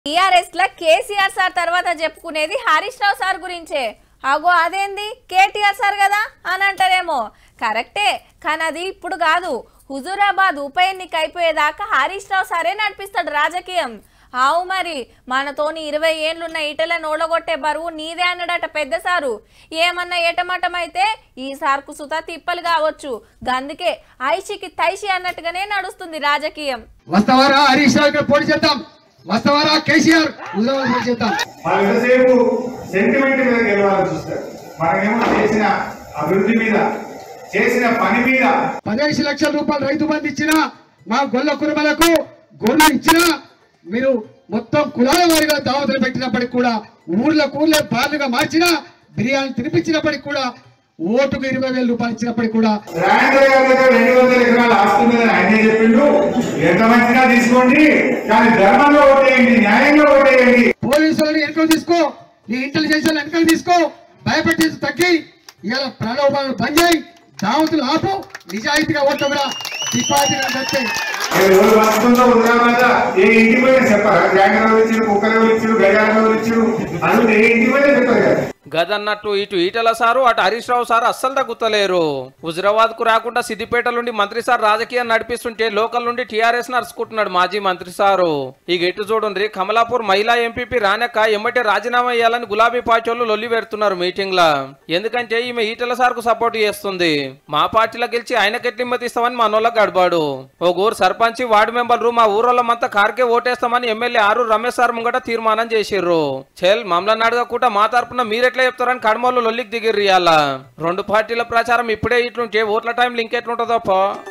TRS లా KCR sir తర్వాత చెప్పుకునేది హరీష్ రావు sir గురించే అగో అదేంది కేటీఆర్ సార్ కదా అని అంటారేమో కరెక్టే కానీ అది ఇప్పుడు కాదు హుజూరాబాద్ ఉప ఎన్నిక అయిపోయేదాకా హరీష్ రావు సారే నడిపిస్తాడు రాజకీయం ఆవు మరి మనతోని ఇరవై ఏళ్ళున్న ఈటల నోడగొట్టే బరువు నీదే అన్నాడట పెద్ద సారు ఏమన్నా ఏటమటమైతే ఈ సార్కు సుతా తిప్పలు కావచ్చు గందుకే ఐషికి తైషి అన్నట్టుగానే నడుస్తుంది రాజకీయం వస్తావారా హరీష్ రావు ఇక్కడ పోటీ చేద్దాం వస్తావారా కేసీఆర్ హుజరాబాద్ పోటీ చేద్దాం వాళ్ళు ఎంతసేపు సెంటిమెంట్ మీద గెలవాలని చూస్తారు మనమేమో చేసిన అభివృద్ధి మీద చేసిన పని మీద పదిహేను లక్షల రూపాయలు రైతు బంధు ఇచ్చిన మా గొల్ల కుటుంబాలకు గొర్రెలు ఇచ్చిన మీరు మొత్తం కులాల వారిగా దావతులు పెట్టినప్పటికి కూడా ఊర్లకు ఊర్లే బార్లుగా మార్చిన బిర్యానీ తినిపించినప్పటికి కూడా ఓటుకు ఇరవై వేల రూపాయలు ఇచ్చినప్పటికి కూడా రాజేంద్ర గారి దగ్గర రెండు వందల ఎకరాలు ఆస్తి మీద ఆయనే చెప్పిండు ఎంత మంచిగా తీసుకోండి కానీ ధర్మంగా ఓటేయండి న్యాయంగా ఓటేయండి పోలీసులను వెనుకలు తీసుకో నీ ఇంటెలిజెన్స్ వెనుకలు తీసుకో భయపెట్టేసి తగ్గి ఇవాళ ప్రణోపాలను బంద్ చేయి దావతులు ఆపు నిజాయితీగా ఓట్లు కూడా డిపాజిట్ కట్టే ఏ రోజు బతుకుందో ఉదాహరణ ఏ ఇంటి పోయినా చెప్పారా జాంగర్ ఎవరు ఇచ్చారు కుక్కలు ఎవరు ఇచ్చారు గజాలు ఎవరు ఇచ్చారు అది ఏ ఇంటి పోయినా చెప్పారు కదా గదన్నట్టు ఇటు ఈటల సారు అటు హరీష్ రావు సారు అస్సలు తగ్గుతలేరు హుజరాబాద్ కు రాకుండా సిద్దిపేట నుండి మంత్రి సార్ రాజకీయం నడిపిస్తుంటే లోకల్ నుండి టీఆర్ఎస్ నడుచుకుంటున్నాడు మాజీ మంత్రి సారు ఇక ఇటు చూడండి కమలాపూర్ మహిళా ఎంపీపీ రానక్క ఎమ్మటే రాజీనామా చేయాలని గులాబీ పార్టీ వాళ్ళు లొల్లి పెడుతున్నారు మీటింగ్ లా ఎందుకంటే ఈమె ఈటల సార్ కు సపోర్ట్ చేస్తుంది మా పార్టీలో గెలిచి ఆయనకి ఎట్లా హిమ్మతిస్తామని మనోళ్ళకి గడబాడు ఓ ఊరు సర్పంచ్ వార్డు మెంబర్లు మా ఊరోళ్ళమంతా కార్కే ఓటేస్తామని ఎమ్మెల్యే ఆరు రమేష్ సార్ ముంగట తీర్మానం చేసిర్రు చెల్ మమ్మల్ని అడగకుండా మా తరపున మీరెట్లా చెప్తారని కడమోళ్ళు లొల్లికి దిగిర్రు ఇవాళ రెండు పార్టీల ప్రచారం ఇప్పుడే ఇట్లుంటే ఓట్ల టైం లింక్ ఎట్లుంటుందో పో